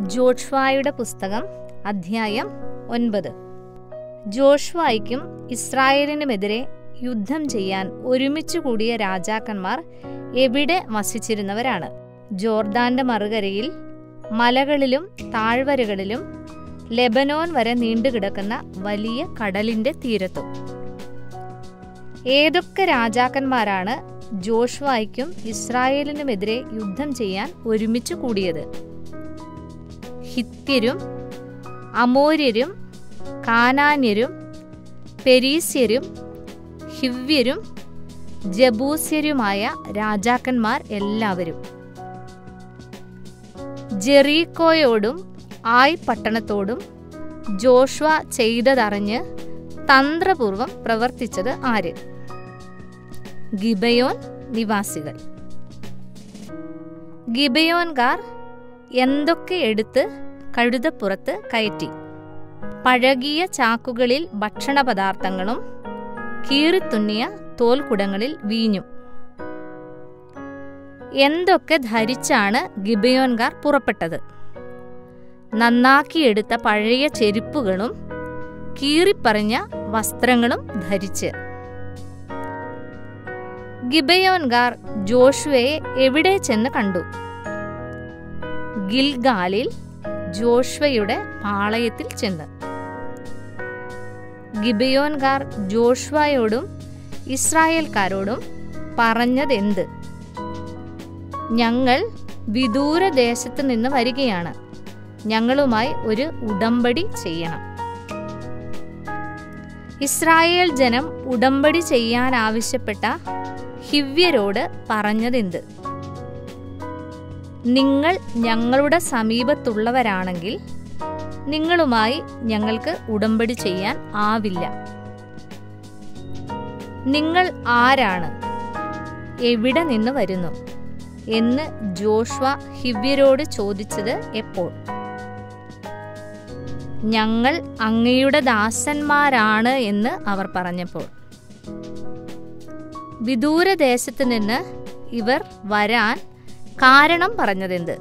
ജോഷ്വായുടെ പുസ്തകം അധ്യായം ഒൻപത് ജോഷ്വായ്ക്കും ഇസ്രായേലിനുമെതിരെ യുദ്ധം ചെയ്യാൻ ഒരുമിച്ച് കൂടിയ രാജാക്കന്മാർ എവിടെ വസിച്ചിരുന്നവരാണ് ജോർദാന്റെ മറുകരയിൽ മലകളിലും താഴ്വരകളിലും ലെബനോൻ വരെ നീണ്ടുകിടക്കുന്ന വലിയ കടലിന്റെ തീരത്തും ഏതൊക്കെ രാജാക്കന്മാരാണ് ജോഷ്വായ്ക്കും ഇസ്രായേലിനുമെതിരെ യുദ്ധം ചെയ്യാൻ ഒരുമിച്ച് കൂടിയത് ഹിത്യരും അമോര്യരും കാനാന്യരും പെരീസ്യരും ഹിവ്യരും ജബൂസ്യരുമായ രാജാക്കന്മാർ എല്ലാവരും ജെറീക്കോയോടും ആയ് പട്ടണത്തോടും ജോഷ്വ ചെയ്തതറിഞ്ഞ് തന്ത്രപൂർവം പ്രവർത്തിച്ചത് ആര് ഗിബയോൻ നിവാസികൾ ഗിബയോൻകാർ എന്തൊക്കെ എടുത്ത് കഴുതപ്പുറത്ത് കയറ്റി പഴകിയ ചാക്കുകളിൽ ഭക്ഷണപദാർത്ഥങ്ങളും കീറിത്തുന്നിയ തോൽക്കുടങ്ങളിൽ വീഞ്ഞും എന്തൊക്കെ ധരിച്ചാണ് ഗിബയോൻകാർ പുറപ്പെട്ടത് നന്നാക്കിയെടുത്ത പഴയ ചെരുപ്പുകളും കീറിപ്പറഞ്ഞ വസ്ത്രങ്ങളും ധരിച്ച് ഗിബയോൻകാർ ജോഷുവയെ എവിടെ ചെന്ന് കണ്ടു ഗിൽഗാലിൽ ജോഷ്വയുടെ പാളയത്തിൽ ചെന്ന് ഗിബയോൻകാർ ജോഷ്വയോടും ഇസ്രായേൽക്കാരോടും പറഞ്ഞതെന്ത് ഞങ്ങൾ വിദൂര ദേശത്ത് നിന്ന് വരികയാണ് ഞങ്ങളുമായി ഒരു ഉടമ്പടി ചെയ്യണം ഇസ്രായേൽ ജനം ഉടമ്പടി ചെയ്യാൻ ആവശ്യപ്പെട്ട ഹിവ്യരോട് പറഞ്ഞതെന്ത് നിങ്ങൾ ഞങ്ങളുടെ സമീപത്തുള്ളവരാണെങ്കിൽ നിങ്ങളുമായി ഞങ്ങൾക്ക് ഉടമ്പടി ചെയ്യാൻ ആവില്ല നിങ്ങൾ ആരാണ് എവിടെ നിന്ന് വരുന്നു എന്ന് ജോഷ്വ ഹിവ്യരോട് ചോദിച്ചത് എപ്പോൾ ഞങ്ങൾ അങ്ങയുടെ ദാസന്മാരാണ് എന്ന് അവർ പറഞ്ഞപ്പോൾ വിദൂരദേശത്ത് നിന്ന് ഇവർ വരാൻ കാരണം പറഞ്ഞതെന്ത്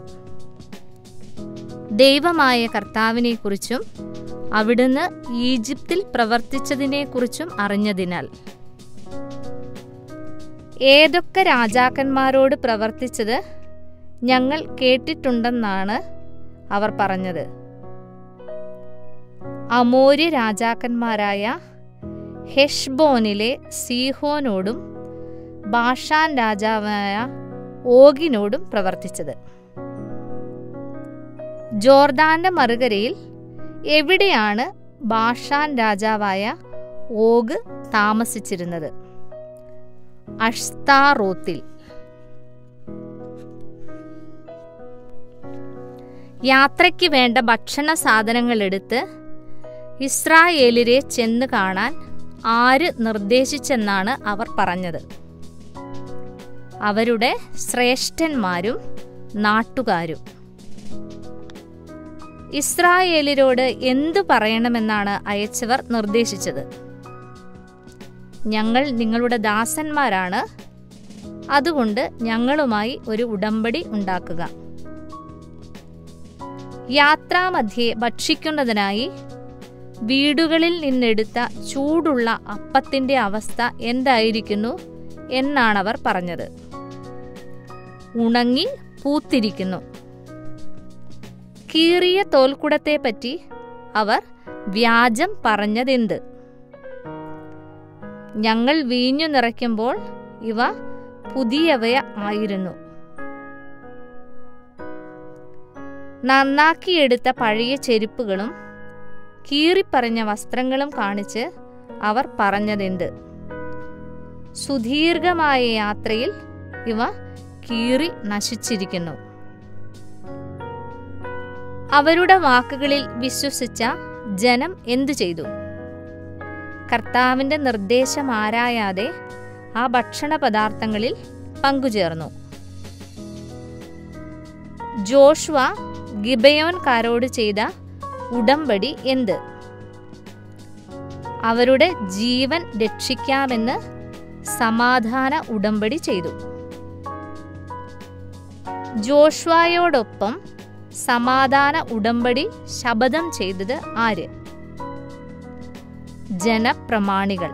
ദൈവമായ കർത്താവിനെക്കുറിച്ചും അവിടുന്ന് ഈജിപ്തിൽ പ്രവർത്തിച്ചതിനെക്കുറിച്ചും അറിഞ്ഞതിനാൽ ഏതൊക്കെ രാജാക്കന്മാരോട് പ്രവർത്തിച്ചത് ഞങ്ങൾ കേട്ടിട്ടുണ്ടെന്നാണ് അവർ പറഞ്ഞത് അമോര്യ രാജാക്കന്മാരായ ഹെഷ്ബോനിലെ സീഹോനോടും ബാഷാൻ രാജാവായ ഓഗിനോടും പ്രവർത്തിച്ചത് ജോർദാന്റെ മറുകരയിൽ എവിടെയാണ് ബാഷാൻ രാജാവായ ഓഗ് താമസിച്ചിരുന്നത് അഷ്താറോത്തിൽ യാത്രയ്ക്ക് വേണ്ട ഭക്ഷണ സാധനങ്ങൾ എടുത്ത് ഇസ്രായേലിരെ ചെന്ന് കാണാൻ ആര് നിർദ്ദേശിച്ചെന്നാണ് അവർ പറഞ്ഞത് അവരുടെ ശ്രേഷ്ഠന്മാരും നാട്ടുകാരും ഇസ്രായേലിരോട് എന്തു പറയണമെന്നാണ് അയച്ചവർ നിർദ്ദേശിച്ചത് ഞങ്ങൾ നിങ്ങളുടെ ദാസന്മാരാണ് അതുകൊണ്ട് ഞങ്ങളുമായി ഒരു ഉടമ്പടി ഉണ്ടാക്കുക യാത്രാമധ്യേ ഭക്ഷിക്കുന്നതിനായി വീടുകളിൽ നിന്നെടുത്ത ചൂടുള്ള അപ്പത്തിന്റെ അവസ്ഥ എന്തായിരിക്കുന്നു എന്നാണവർ പറഞ്ഞത് ഉണങ്ങി പൂത്തിരിക്കുന്നു കീറിയ തോൽക്കുടത്തെപ്പറ്റി അവർ വ്യാജം പറഞ്ഞതെന്ത് ഞങ്ങൾ വീഞ്ഞു നിറയ്ക്കുമ്പോൾ ഇവ പുതിയവയ ആയിരുന്നു നന്നാക്കിയെടുത്ത പഴയ ചെരുപ്പുകളും കീറിപ്പറഞ്ഞ വസ്ത്രങ്ങളും കാണിച്ച് അവർ പറഞ്ഞതെന്ത് സുദീർഘമായ യാത്രയിൽ ഇവ കീറി നശിച്ചിരിക്കുന്നു അവരുടെ വാക്കുകളിൽ വിശ്വസിച്ച ജനം എന്തു ചെയ്തു കർത്താവിന്റെ നിർദ്ദേശം ആരായാതെ ആ ഭക്ഷണ പദാർത്ഥങ്ങളിൽ പങ്കുചേർന്നു ജോഷ്വ ഗിബയോൻകാരോട് ചെയ്ത ഉടമ്പടി എന്ത് അവരുടെ ജീവൻ രക്ഷിക്കാമെന്ന് സമാധാന ഉടമ്പടി ചെയ്തു ജോഷ്വായോടൊപ്പം സമാധാന ഉടമ്പടി ശപഥം ചെയ്തത് ആര് ജനപ്രമാണികൾ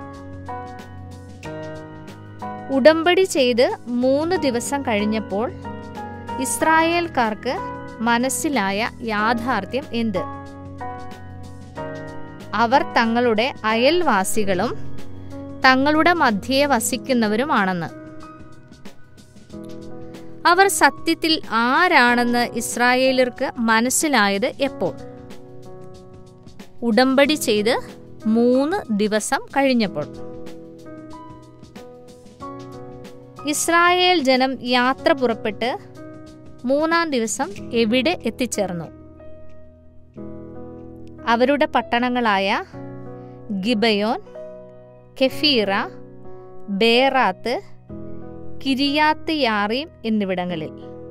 ഉടമ്പടി ചെയ്ത് മൂന്ന് ദിവസം കഴിഞ്ഞപ്പോൾ ഇസ്രായേൽക്കാർക്ക് മനസ്സിലായ യാഥാർത്ഥ്യം എന്ത് അവർ തങ്ങളുടെ അയൽവാസികളും തങ്ങളുടെ മധ്യേ വസിക്കുന്നവരുമാണെന്ന് അവർ സത്യത്തിൽ ആരാണെന്ന് ഇസ്രായേലർക്ക് മനസ്സിലായത് എപ്പോൾ ഉടമ്പടി ചെയ്ത് മൂന്ന് ദിവസം കഴിഞ്ഞപ്പോൾ ഇസ്രായേൽ ജനം യാത്ര പുറപ്പെട്ട് മൂന്നാം ദിവസം എവിടെ എത്തിച്ചേർന്നു അവരുടെ പട്ടണങ്ങളായ ഗിബയോൻ കെഫീറ ബേറാത്ത് കിരിയാത്ത് യാറീം എന്നിവിടങ്ങളിൽ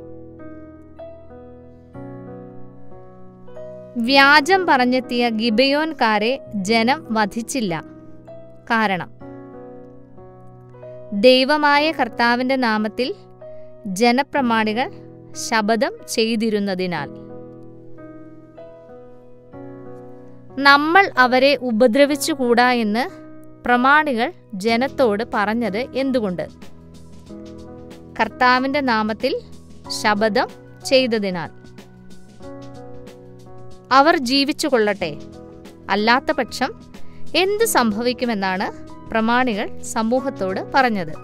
വ്യാജം പറഞ്ഞെത്തിയ ഗിബയോൻകാരെ ജനം വധിച്ചില്ല കാരണം ദൈവമായ കർത്താവിന്റെ നാമത്തിൽ ജനപ്രമാണികൾ ശപഥം ചെയ്തിരുന്നതിനാൽ നമ്മൾ അവരെ ഉപദ്രവിച്ചുകൂടാ എന്ന് പ്രമാണികൾ ജനത്തോട് പറഞ്ഞത് എന്തുകൊണ്ട് കർത്താവിന്റെ നാമത്തിൽ ശപഥം ചെയ്തതിനാൽ അവർ ജീവിച്ചു കൊള്ളട്ടെ അല്ലാത്ത പക്ഷം എന്ത് സംഭവിക്കുമെന്നാണ് പ്രമാണികൾ സമൂഹത്തോട് പറഞ്ഞത്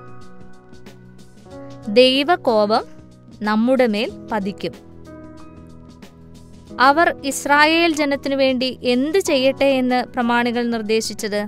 ദൈവകോപം നമ്മുടെ മേൽ പതിക്കും അവർ ഇസ്രായേൽ ജനത്തിനു വേണ്ടി എന്ത് ചെയ്യട്ടെ എന്ന് പ്രമാണികൾ നിർദ്ദേശിച്ചത്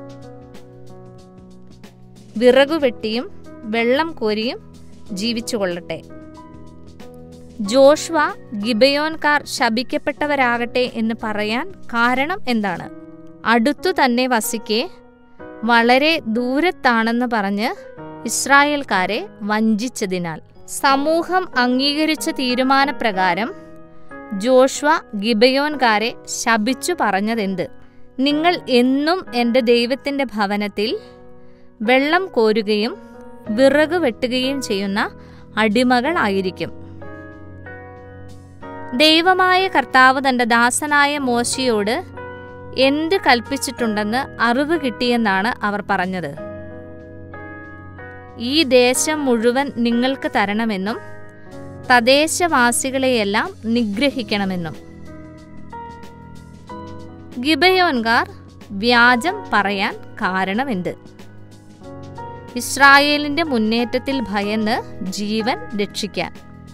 വിറകുവെട്ടിയും വെള്ളം കോരിയും ജീവിച്ചുകൊള്ളട്ടെ ജോഷ്വ ഗിബയോൻകാർ ശപിക്കപ്പെട്ടവരാകട്ടെ എന്ന് പറയാൻ കാരണം എന്താണ് അടുത്തു തന്നെ വസിക്കെ വളരെ ദൂരത്താണെന്ന് പറഞ്ഞ് ഇസ്രായേൽക്കാരെ വഞ്ചിച്ചതിനാൽ സമൂഹം അംഗീകരിച്ച തീരുമാനപ്രകാരം ജോഷ്വ ഗിബയോൻകാരെ ശപിച്ചു പറഞ്ഞതെന്ത് നിങ്ങൾ എന്നും എൻ്റെ ദൈവത്തിൻ്റെ ഭവനത്തിൽ വെള്ളം കോരുകയും വിറക് വെട്ടുകയും ചെയ്യുന്ന അടിമകളായിരിക്കും ദൈവമായ കർത്താവ് തന്റെ ദാസനായ മോശയോട് എന്ത് കൽപ്പിച്ചിട്ടുണ്ടെന്ന് അറിവ് കിട്ടിയെന്നാണ് അവർ പറഞ്ഞത് ഈ ദേശം മുഴുവൻ നിങ്ങൾക്ക് തരണമെന്നും തദ്ദേശവാസികളെയെല്ലാം നിഗ്രഹിക്കണമെന്നും ഗിബയോൻകാർ വ്യാജം പറയാൻ കാരണമെന്ത് ഇസ്രായേലിന്റെ മുന്നേറ്റത്തിൽ ഭയന്ന് ജീവൻ രക്ഷിക്കാൻ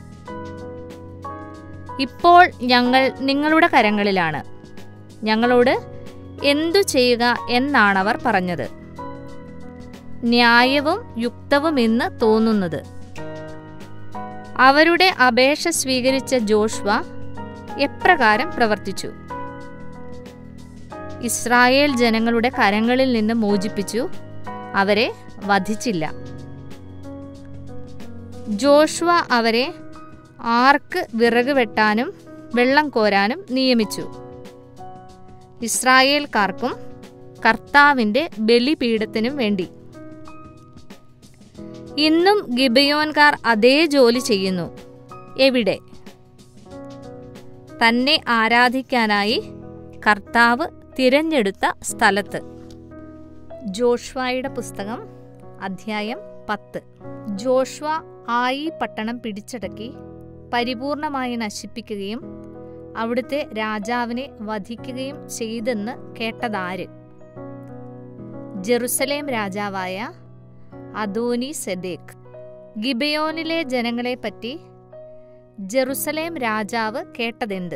ഇപ്പോൾ ഞങ്ങൾ നിങ്ങളുടെ കരങ്ങളിലാണ് ഞങ്ങളോട് എന്തു ചെയ്യുക എന്നാണവർ പറഞ്ഞത് ന്യായവും യുക്തവുമെന്ന് തോന്നുന്നത് അവരുടെ അപേക്ഷ സ്വീകരിച്ച ജോഷ്വ എപ്രകാരം പ്രവർത്തിച്ചു ഇസ്രായേൽ ജനങ്ങളുടെ കരങ്ങളിൽ നിന്ന് മോചിപ്പിച്ചു അവരെ വധിച്ചില്ല ജോഷ്വ അവരെ ആർക്ക് വിറക് വെട്ടാനും വെള്ളം കോരാനും നിയമിച്ചു ഇസ്രായേൽക്കാർക്കും കർത്താവിന്റെ ബലിപീഠത്തിനും വേണ്ടി ഇന്നും ഗിബയോൻകാർ അതേ ജോലി ചെയ്യുന്നു എവിടെ തന്നെ ആരാധിക്കാനായി കർത്താവ് തിരഞ്ഞെടുത്ത സ്ഥലത്ത് ജോഷ്വായുടെ പുസ്തകം അധ്യായം പത്ത് ജോഷ്വ ആയി പട്ടണം പിടിച്ചടക്കി പരിപൂർണമായി നശിപ്പിക്കുകയും അവിടുത്തെ രാജാവിനെ വധിക്കുകയും ചെയ്തെന്ന് കേട്ടതാര് ജെറുസലേം രാജാവായ അദോനി സെദേക്ക് ഗിബയോനിലെ ജനങ്ങളെപ്പറ്റി ജെറുസലേം രാജാവ് കേട്ടതെന്ത്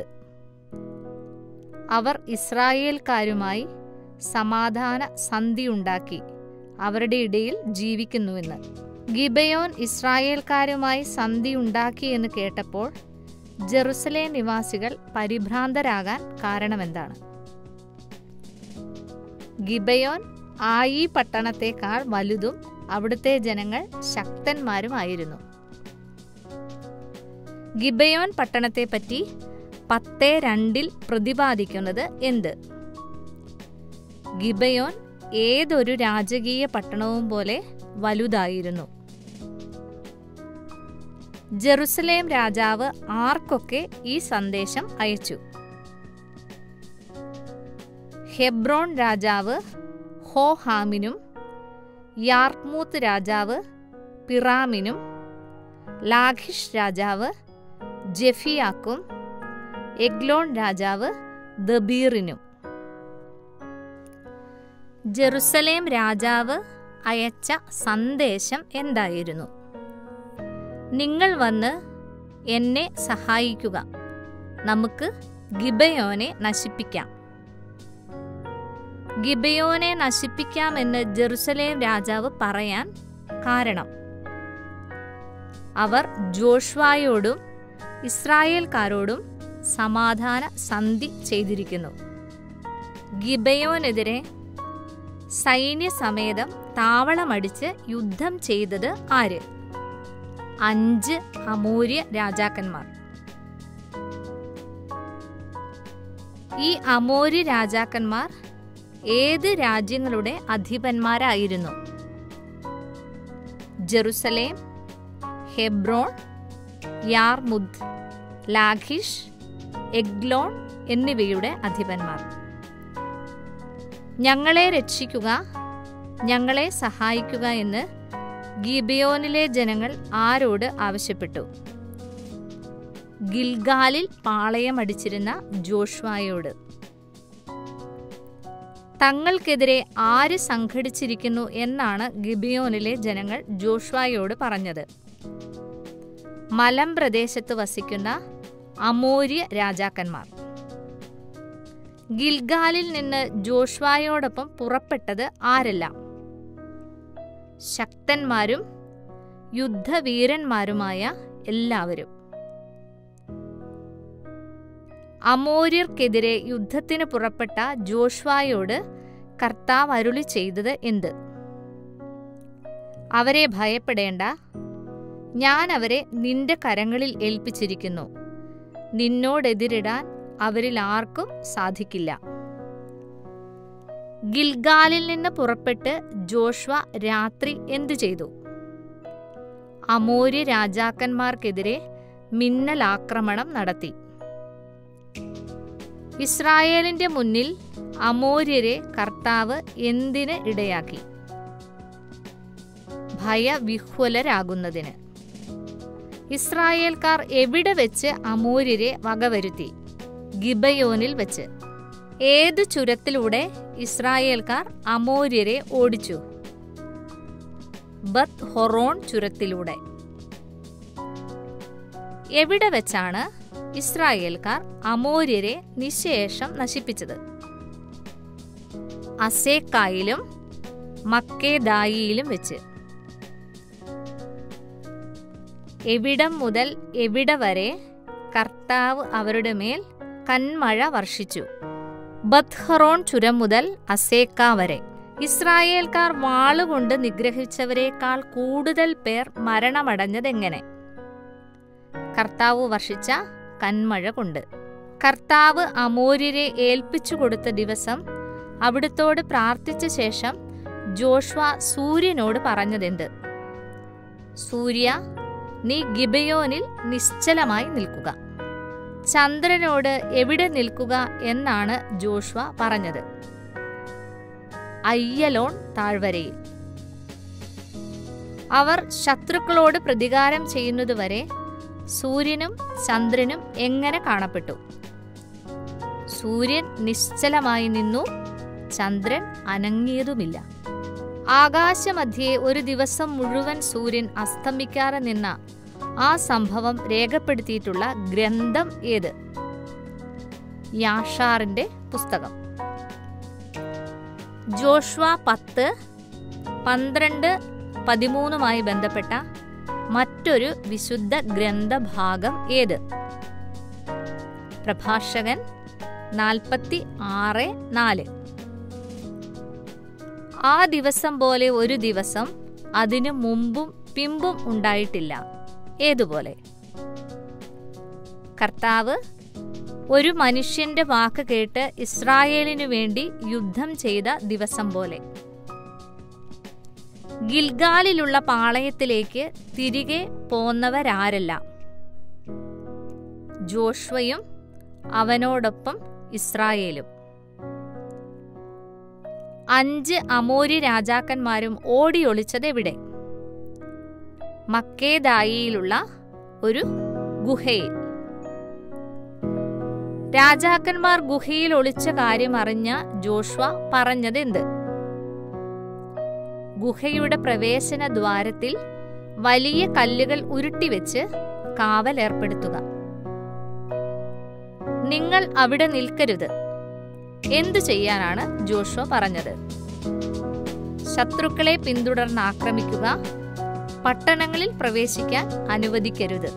അവർ ഇസ്രായേൽക്കാരുമായി സമാധാന സന്ധിയുണ്ടാക്കി അവരുടെ ഇടയിൽ ജീവിക്കുന്നുവെന്ന് ഗിബയോൻ ഇസ്രായേൽക്കാരുമായി സന്ധിയുണ്ടാക്കി എന്ന് കേട്ടപ്പോൾ ജെറുസലേം നിവാസികൾ പരിഭ്രാന്തരാകാൻ കാരണമെന്താണ് ഗിബയോൻ ആയി പട്ടണത്തെക്കാൾ വലുതും അവിടുത്തെ ജനങ്ങൾ ശക്തന്മാരുമായിരുന്നു ഗിബയോൻ പട്ടണത്തെപ്പറ്റി പത്ത് രണ്ടിൽ പ്രതിപാദിക്കുന്നത് എന്ത് ഗിബയോൻ ഏതൊരു രാജകീയ പട്ടണവും പോലെ വലുതായിരുന്നു ജെറുസലേം രാജാവ് ആർക്കൊക്കെ ഈ സന്ദേശം അയച്ചു ഹെബ്രോൺ രാജാവ് ഹോഹാമിനും യാർമൂത്ത് രാജാവ് പിറാമിനും ലാഖിഷ് രാജാവ് ജെഫിയാക്കും എഗ്ലോൺ രാജാവ് ദബീറിനും ജെറുസലേം രാജാവ് അയച്ച സന്ദേശം എന്തായിരുന്നു നിങ്ങൾ വന്ന് എന്നെ സഹായിക്കുക നമുക്ക് ഗിബയോനെ നശിപ്പിക്കാം ഗിബയോനെ നശിപ്പിക്കാമെന്ന് ജെറുസലേം രാജാവ് പറയാൻ കാരണം അവർ ജോഷ്വായോടും ഇസ്രായേൽക്കാരോടും സമാധാന സന്ധി ചെയ്തിരിക്കുന്നു ഗിബയോനെതിരെ സൈന്യസമേതം താവളമടിച്ച് യുദ്ധം ചെയ്തത് ആര് അഞ്ച് അമൂര്യ രാജാക്കന്മാർ ഈ അമോര്യ രാജാക്കന്മാർ ഏത് രാജ്യങ്ങളുടെ അധിപന്മാരായിരുന്നു Jerusalem Hebron Jarmuth Lachish Eglon എന്നിവയുടെ അധിപന്മാർ ഞങ്ങളെ രക്ഷിക്കുക ഞങ്ങളെ സഹായിക്കുക എന്ന് ഗിബിയോനിലെ ജനങ്ങൾ ആരോട് ആവശ്യപ്പെട്ടു ഗിൽഗാലിൽ പാളയമടിച്ചിരുന്ന ജോഷ്വായോട് തങ്ങൾക്കെതിരെ ആര് സംഘടിച്ചിരിക്കുന്നു എന്നാണ് ഗിബിയോനിലെ ജനങ്ങൾ ജോഷ്വായോട് പറഞ്ഞത് മലം പ്രദേശത്ത് വസിക്കുന്ന അമോര്യ രാജാക്കന്മാർ ഗിൽഗാലിൽ നിന്ന് ജോഷ്വായോടൊപ്പം പുറപ്പെട്ടത് ആരെല്ലാം ശക്തന്മാരും യുദ്ധവീരന്മാരുമായ എല്ലാവരും അമോര്യർക്കെതിരെ യുദ്ധത്തിന് പുറപ്പെട്ട ജോഷ്വായോട് കർത്താവ് അരുളി ചെയ്തത് എന്ത് അവരെ ഭയപ്പെടേണ്ട ഞാൻ അവരെ നിന്റെ കരങ്ങളിൽ ഏൽപ്പിച്ചിരിക്കുന്നു നിന്നോടെതിരിടാൻ അവരിൽ ആർക്കും സാധിക്കില്ല ഗിൽഗാലിൽ നിന്ന് പുറപ്പെട്ട് ജോഷ്വ രാത്രി എന്തു ചെയ്തു അമോര്യ രാജാക്കന്മാർക്കെതിരെ മിന്നലാക്രമണം നടത്തി ഇസ്രായേലിന്റെ മുന്നിൽ അമോര്യരെ കർത്താവ് എന്തിന് ഇടയാക്കി ഭയവിഹ്വലരാകുന്നതിന് ഇസ്രായേൽക്കാർ എവിടെ വെച്ച് അമോര്യരെ വകവരുത്തി ഗിബയോനിൽ വെച്ച് ഏത് ചുരത്തിലൂടെ ഇസ്രായേൽക്കാർ അമോര്യരെ ഓടിച്ചു ബത്ത് ഹൊറോൺ ചുരത്തിലൂടെ എവിടെ വെച്ചാണ് ഇസ്രായേൽക്കാർ അമോര്യരെ നിശേഷം നശിപ്പിച്ചത് അസേക്കായിലും മക്കേദായിയിലും വെച്ച് എവിടം മുതൽ എവിടെ വരെ കർത്താവ് അവരുടെ മേൽ കന്മഴ വർഷിച്ചു ബത്ഹറോൺ ചുരം മുതൽ അസേക്ക വരെ ഇസ്രായേൽക്കാർ വാളുകൊണ്ട് നിഗ്രഹിച്ചവരെക്കാൾ കൂടുതൽ പേർ മരണമടഞ്ഞതെങ്ങനെ കർത്താവ് വർഷിച്ച കന്മഴ കൊണ്ട് കർത്താവ് അമോര്യരെ ഏൽപ്പിച്ചു കൊടുത്ത ദിവസം അവിടുത്തോട് പ്രാർത്ഥിച്ച ശേഷം ജോഷ്വ സൂര്യനോട് പറഞ്ഞതെന്ത് സൂര്യ നീ ഗിബയോനിൽ നിശ്ചലമായി നിൽക്കുക ചന്ദ്രനോട് എവിടെ നിൽക്കുക എന്നാണ് ജോഷ്വ പറഞ്ഞത് അയ്യലോൺ താഴ്വരയിൽ അവർ ശത്രുക്കളോട് പ്രതികാരം ചെയ്യുന്നതുവരെ സൂര്യനും ചന്ദ്രനും എങ്ങനെ കാണപ്പെട്ടു സൂര്യൻ നിശ്ചലമായി നിന്നു ചന്ദ്രൻ അനങ്ങിയതുമില്ല ആകാശമധ്യേ ഒരു ദിവസം മുഴുവൻ സൂര്യൻ അസ്തമിക്കാതെ നിന്ന ആ സംഭവം രേഖപ്പെടുത്തിയിട്ടുള്ള ഗ്രന്ഥം ഏത് യാഷാറിന്റെ പുസ്തകം ജോഷ്വ പത്ത് പന്ത്രണ്ട് പതിമൂന്നുമായി ബന്ധപ്പെട്ട മറ്റൊരു വിശുദ്ധ ഗ്രന്ഥഭാഗം ഏത് പ്രഭാഷകൻ നാൽപ്പത്തി ആറ് നാല് ആ ദിവസം പോലെ ഒരു ദിവസം അതിനു മുമ്പും പിമ്പും ഉണ്ടായിട്ടില്ല ഏതുപോലെ കർത്താവ് ഒരു മനുഷ്യന്റെ വാക്ക് കേട്ട് ഇസ്രായേലിനു വേണ്ടി യുദ്ധം ചെയ്ത ദിവസം പോലെ ഗിൽഗാലിലുള്ള പാളയത്തിലേക്ക് തിരികെ പോന്നവരാരെല്ലാം ജോഷ്വയും അവനോടൊപ്പം ഇസ്രായേലും അഞ്ച് അമോരി രാജാക്കന്മാരും ഓടിയൊളിച്ചത് എവിടെ മക്കേദായിയിലുള്ള ഒരു ഗുഹയിൽ രാജാക്കന്മാർ ഗുഹയിൽ ഒളിച്ച കാര്യം അറിഞ്ഞ ജോഷ്വ പറഞ്ഞത് എന്ത് ഗുഹയുടെ പ്രവേശന ദ്വാരത്തിൽ വലിയ കല്ലുകൾ ഉരുട്ടിവെച്ച് കാവൽ ഏർപ്പെടുത്തുക നിങ്ങൾ അവിടെ നിൽക്കരുത് എന്തു ചെയ്യാനാണ് ജോഷുവ പറഞ്ഞത് ശത്രുക്കളെ പിന്തുടർന്ന് ആക്രമിക്കുക പട്ടണങ്ങളിൽ പ്രവേശിക്കാൻ അനുവദിക്കരുത്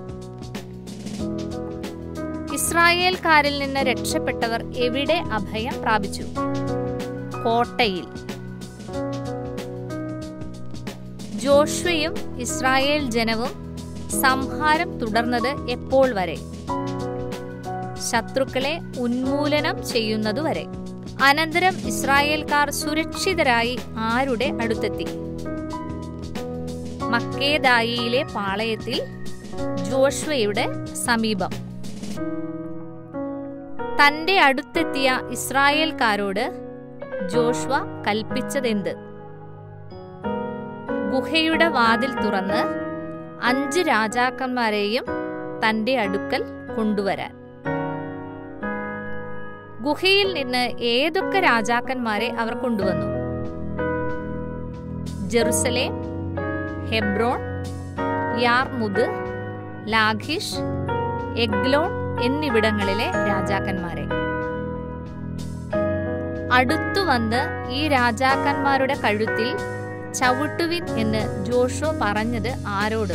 ഇസ്രായേൽക്കാരിൽ നിന്ന് രക്ഷപ്പെട്ടവർ എവിടെ അഭയം പ്രാപിച്ചു കോട്ടയിൽ ജോഷ്വയും ഇസ്രായേൽ ജനവും സംഹാരം തുടർന്നത് എപ്പോൾ വരെ ശത്രുക്കളെ ഉന്മൂലനം ചെയ്യുന്നതുവരെ അനന്തരം ഇസ്രായേൽക്കാർ സുരക്ഷിതരായി ആരുടെ അടുത്തെത്തി മക്കേദായിയിലെ പാളയത്തിൽ ജോഷ്വയുടെ സമീപം തന്റെ അടുത്തെത്തിയ ഇസ്രായേൽക്കാരോട് ജോഷ്വ കൽപ്പിച്ചതെന്ത് ഗുഹയുടെ വാതിൽ തുറന്ന് അഞ്ച് രാജാക്കന്മാരെയും തന്റെ അടുക്കൽ കൊണ്ടുവരാൻ ഗുഹയിൽ നിന്ന് ഏതൊക്കെ രാജാക്കന്മാരെ അവർ കൊണ്ടുവന്നു Jerusalem Hebron Jarmuth Lachish Eglon എന്നിവിടങ്ങളിലെ രാജാക്കന്മാരെ അടുത്തു വന്ന് ഈ രാജാക്കന്മാരുടെ കഴുത്തിൽ ചവിട്ടുവിൻ എന്ന് ജോഷോ പറഞ്ഞത് ആരോട്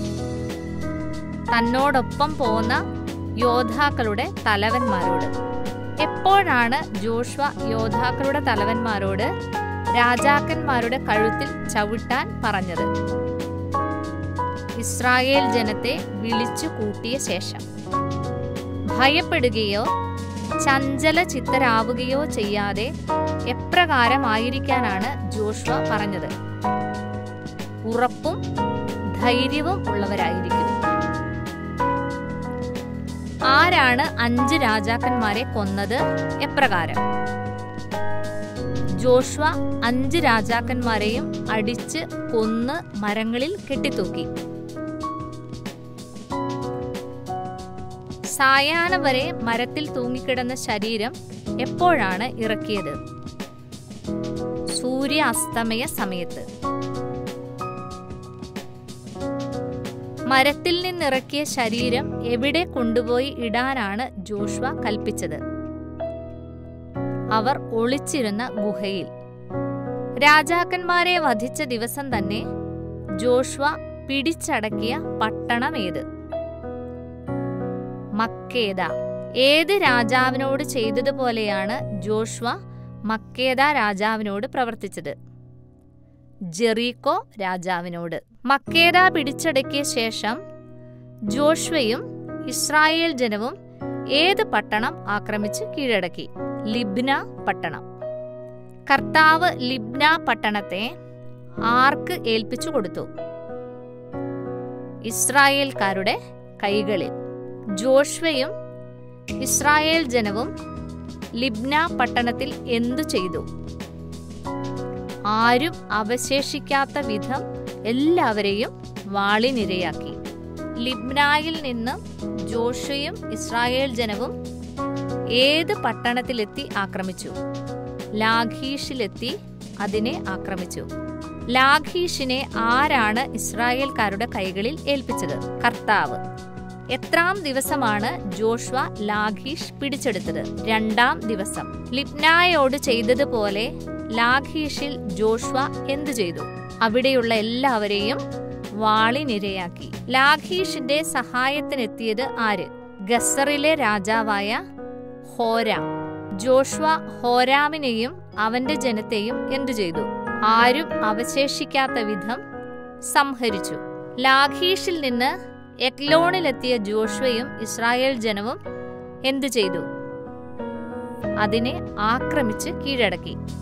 തന്നോടൊപ്പം പോന്ന യോദ്ധാക്കളുടെ തലവന്മാരോട് എപ്പോഴാണ് ജോഷ്വ യോദ്ധാക്കളുടെ തലവന്മാരോട് രാജാക്കന്മാരുടെ കഴുത്തിൽ ചവിട്ടാൻ പറഞ്ഞത് ഇസ്രായേൽ ജനത്തെ വിളിച്ചു കൂട്ടിയ ശേഷം ഭയപ്പെടുകയോ ചഞ്ചല ചിത്തരാവുകയോ ചെയ്യാതെ എപ്രകാരമായിരിക്കാനാണ് ജോഷ്വ പറഞ്ഞത് ഉറപ്പും ധൈര്യവും ഉള്ളവരായിരിക്കും ആരാണ് അഞ്ച് രാജാക്കന്മാരെ കൊന്നത് എപ്രകാരം ജോഷ്വ അഞ്ച് രാജാക്കന്മാരെയും അടിച്ച് കൊന്ന് മരങ്ങളിൽ കെട്ടിത്തൂക്കി സായാഹ്നം വരെ മരത്തിൽ തൂങ്ങിക്കിടന്ന ശരീരം എപ്പോഴാണ് ഇറക്കിയത് സൂര്യ അസ്തമയ സമയത്ത് മരത്തിൽ നിന്നിറക്കിയ ശരീരം എവിടെ കൊണ്ടുപോയി ഇടാനാണ് ജോഷ്വ കൽപ്പിച്ചത് അവർ ഒളിച്ചിരുന്ന ഗുഹയിൽ രാജാക്കന്മാരെ വധിച്ച ദിവസം തന്നെ ജോഷ്വ പിടിച്ചടക്കിയ പട്ടണമേത് മക്കേദ ഏത് രാജാവിനോട് ചെയ്തതുപോലെയാണ് ജോഷ്വ മക്കേദ രാജാവിനോട് പ്രവർത്തിച്ചത് ജെറീക്കോ രാജാവിനോട് മക്കേദ പിടിച്ചടക്കിയ ശേഷം ജോഷ്വയും ഇസ്രായേൽ ജനവും ഏത് പട്ടണം ആക്രമിച്ച് കീഴടക്കി ലിബ്ന പട്ടണം കർത്താവ് ലിബ്ന പട്ടണത്തെ ആർക്ക് ഏൽപ്പിച്ചു കൊടുത്തു ഇസ്രായേൽക്കാരുടെ കൈകളിൽ ജോഷ്വയും ഇസ്രായേൽ ജനവും ലിബ്ന പട്ടണത്തിൽ എന്തു ചെയ്തു ആരും അവശേഷിക്കാത്ത വിധം എല്ലാവരെയും വാളിനിരയാക്കി ലിബ്നായിൽ നിന്ന് ജോഷയും ഇസ്രായേൽ ജനവും ഏത് പട്ടണത്തിലെത്തി ആക്രമിച്ചു ലാഖീഷിലെത്തി അതിനെ ആക്രമിച്ചു ലാഖീഷിനെ ആരാണ് ഇസ്രായേൽക്കാരുടെ കൈകളിൽ ഏൽപ്പിച്ചത് കർത്താവ് എത്രാം ദിവസമാണ് ജോഷ്വ ലാഖീഷ് പിടിച്ചെടുത്തത് രണ്ടാം ദിവസം ലിപ്നായോട് ചെയ്തതുപോലെ ലാഖീഷിൽ ജോഷ്വ എന്തു ചെയ്തു അവിടെയുള്ള എല്ലാവരെയും വാളിനിരയാക്കി ലാഖീഷിന്റെ സഹായത്തിനെത്തിയത് ആര് ഗസറിലെ രാജാവായ ഹോരാം ജോഷ്വ ഹോരാമിനെയും അവന്റെ ജനത്തെയും എന്തു ചെയ്തു ആരും അവശേഷിക്കാത്ത വിധം സംഹരിച്ചു ലാഖീഷിൽ നിന്ന് എക്ലോണിലെത്തിയ ജോഷ്വയും ഇസ്രായേൽ ജനവും എന്തു ചെയ്തു അതിനെ ആക്രമിച്ച് കീഴടക്കി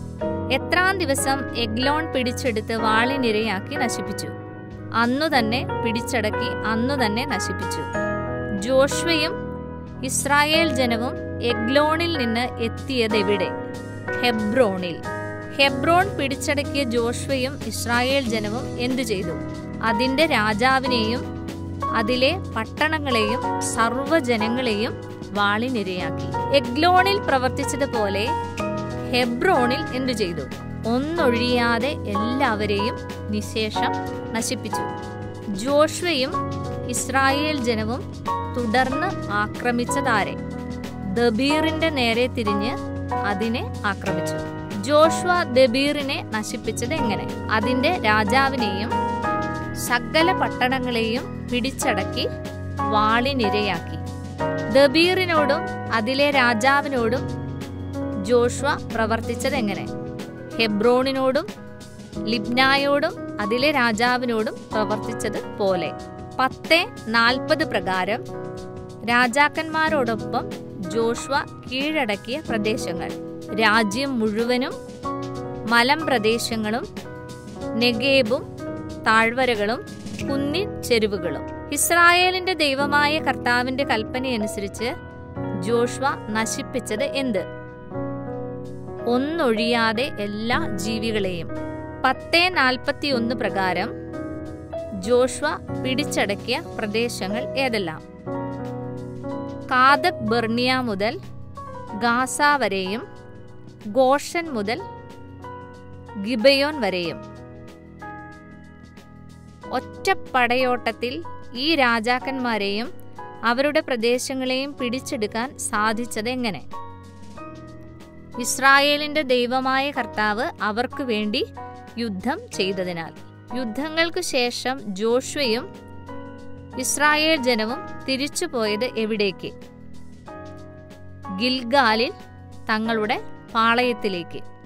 എത്രാം ദിവസം എഗ്ലോൺ പിടിച്ചെടുത്ത് വാളിനിരയാക്കി നശിപ്പിച്ചു അന്നു തന്നെ പിടിച്ചടക്കി അന്നു തന്നെ നശിപ്പിച്ചു ജോഷ്വയും ഇസ്രായേൽ ജനവും എഗ്ലോണിൽ നിന്ന് എത്തിയതെവിടെ ഹെബ്രോണിൽ ഹെബ്രോൺ പിടിച്ചടക്കിയ ജോഷ്വയും ഇസ്രായേൽ ജനവും എന്തു ചെയ്തു അതിന്റെ രാജാവിനെയും അതിലെ പട്ടണങ്ങളെയും സർവ്വജനങ്ങളെയും വാളിനിരയാക്കി എഗ്ലോണിൽ പ്രവർത്തിച്ചതുപോലെ ഹെബ്രോണിൽ എന്തു ചെയ്തു ഒന്നൊഴിയാതെ എല്ലാവരെയും നിശേഷം നശിപ്പിച്ചു ജോഷ്വയും ഇസ്രായേൽ ജനവും തുടർന്ന് ആക്രമിച്ചതാരെ ദബീറിന്റെ നേരെ തിരിഞ്ഞ് അതിനെ ആക്രമിച്ചു ജോഷ്വ ദബീറിനെ നശിപ്പിച്ചത് എങ്ങനെ അതിന്റെ രാജാവിനെയും സകല പട്ടണങ്ങളെയും പിടിച്ചടക്കി വാളിനിരയാക്കി ദബീറിനോടും അതിലെ രാജാവിനോടും ജോഷ്വ പ്രവർത്തിച്ചത് എങ്ങനെ ഹെബ്രോണിനോടും ലിബ്നായോടും അതിലെ രാജാവിനോടും പ്രവർത്തിച്ചത് പോലെ പത്ത് നാൽപ്പത് പ്രകാരം രാജാക്കന്മാരോടൊപ്പം ജോഷ്വ കീഴടക്കിയ പ്രദേശങ്ങൾ രാജ്യം മുഴുവനും മലം പ്രദേശങ്ങളും നെഗേബും താഴ്വരകളും കുന്നിൻ ചെരുവുകളും ഇസ്രായേലിന്റെ ദൈവമായ കർത്താവിന്റെ കൽപ്പനയനുസരിച്ച് ജോഷ്വ നശിപ്പിച്ചത് എന്ത് ഒന്നൊഴിയാതെ എല്ലാ ജീവികളെയും പത്ത് നാൽപ്പത്തി ഒന്ന് പ്രകാരം ജോഷ്വ പിടിച്ചടക്കിയ പ്രദേശങ്ങൾ ഏതെല്ലാം കാദക് ബെർണിയ മുതൽ ഗാസ വരെയും ഗോഷൻ മുതൽ ഗിബയോൻ വരെയും ഒറ്റപ്പടയോട്ടത്തിൽ ഈ രാജാക്കന്മാരെയും അവരുടെ പ്രദേശങ്ങളെയും പിടിച്ചെടുക്കാൻ സാധിച്ചത് എങ്ങനെ ഇസ്രായേലിന്റെ ദൈവമായ കർത്താവ് അവർക്ക് വേണ്ടി യുദ്ധം ചെയ്തതിനാൽ യുദ്ധങ്ങൾക്ക് ശേഷം ജോഷ്വയും ഇസ്രായേൽ ജനവും തിരിച്ചുപോയത് എവിടേക്ക് ഗിൽഗാലിൽ തങ്ങളുടെ പാളയത്തിലേക്ക്